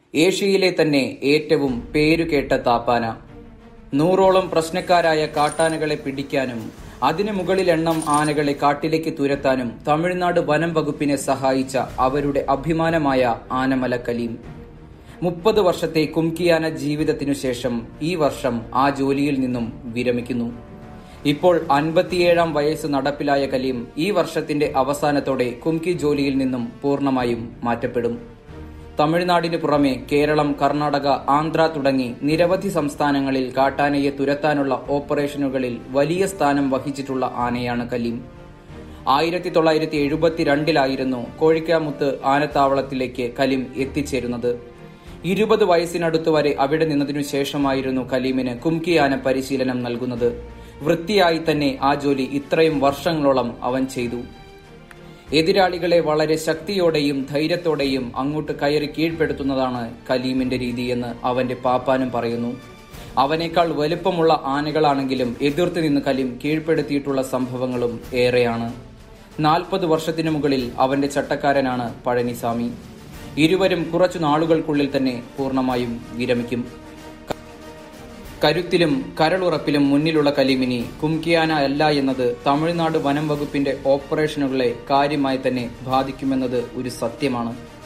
ഏഷ്യയിലെ തന്നെ ഏറ്റവും പേരുകേട്ട താപ്പാന നൂറോളം പ്രശ്നക്കാരായ കാട്ടാനകളെ പിടിക്കാനും അതിനു മുകളിൽ എണ്ണം ആനകളെ കാട്ടിലേക്ക് തുരത്താനും തമിഴ്നാട് വനം വകുപ്പിനെ സഹായിച്ച അവരുടെ അഭിമാനമായ ആനമല കലീം മുപ്പത് വർഷത്തെ കുംകിയാന ജീവിതത്തിനു ശേഷം ഈ വർഷം ആ ജോലിയിൽ നിന്നും വിരമിക്കുന്നു ഇപ്പോൾ അൻപത്തിയേഴാം വയസ്സ് നടപ്പിലായ കലീം ഈ വർഷത്തിന്റെ അവസാനത്തോടെ കുംകി ജോലിയിൽ നിന്നും പൂർണ്ണമായും മാറ്റപ്പെടും തമിഴ്നാടിനു പുറമെ കേരളം കർണാടക ആന്ധ്ര തുടങ്ങി നിരവധി സംസ്ഥാനങ്ങളിൽ കാട്ടാനയെ തുരത്താനുള്ള ഓപ്പറേഷനുകളിൽ വലിയ സ്ഥാനം വഹിച്ചിട്ടുള്ള ആനയാണ് കലീം ആയിരത്തി തൊള്ളായിരത്തി എഴുപത്തിരണ്ടിലായിരുന്നു കോഴിക്കാമുത്ത് ആനത്താവളത്തിലേക്ക് കലീം എത്തിച്ചേരുന്നത് ഇരുപത് വയസ്സിനടുത്ത് വരെ അവിടെ നിന്നതിനു ശേഷമായിരുന്നു കലീമിന് കുംകി ആന പരിശീലനം നൽകുന്നത് വൃത്തിയായി തന്നെ ആ ജോലി ഇത്രയും വർഷങ്ങളോളം അവൻ ചെയ്തു എതിരാളികളെ വളരെ ശക്തിയോടെയും ധൈര്യത്തോടെയും അങ്ങോട്ട് കയറി കീഴ്പ്പെടുത്തുന്നതാണ് കലീമിന്റെ രീതിയെന്ന് അവന്റെ പാപ്പാനും പറയുന്നു അവനേക്കാൾ വലുപ്പമുള്ള ആനകളാണെങ്കിലും എതിർത്ത് നിന്ന് കലീം കീഴ്പ്പെടുത്തിയിട്ടുള്ള സംഭവങ്ങളും ഏറെയാണ് നാൽപ്പത് വർഷത്തിനു മുകളിൽ അവന്റെ ചട്ടക്കാരനാണ് പഴനിസ്വാമി ഇരുവരും കുറച്ചു നാളുകൾക്കുള്ളിൽ തന്നെ പൂർണ്ണമായും വിരമിക്കും കരുത്തിലും കരളുറപ്പിലും മുന്നിലുള്ള കലീമിനി കുംകിയാന അല്ല എന്നത് തമിഴ്നാട് വനം വകുപ്പിന്റെ ഓപ്പറേഷനുകളെ കാര്യമായി തന്നെ ബാധിക്കുമെന്നത് ഒരു സത്യമാണ്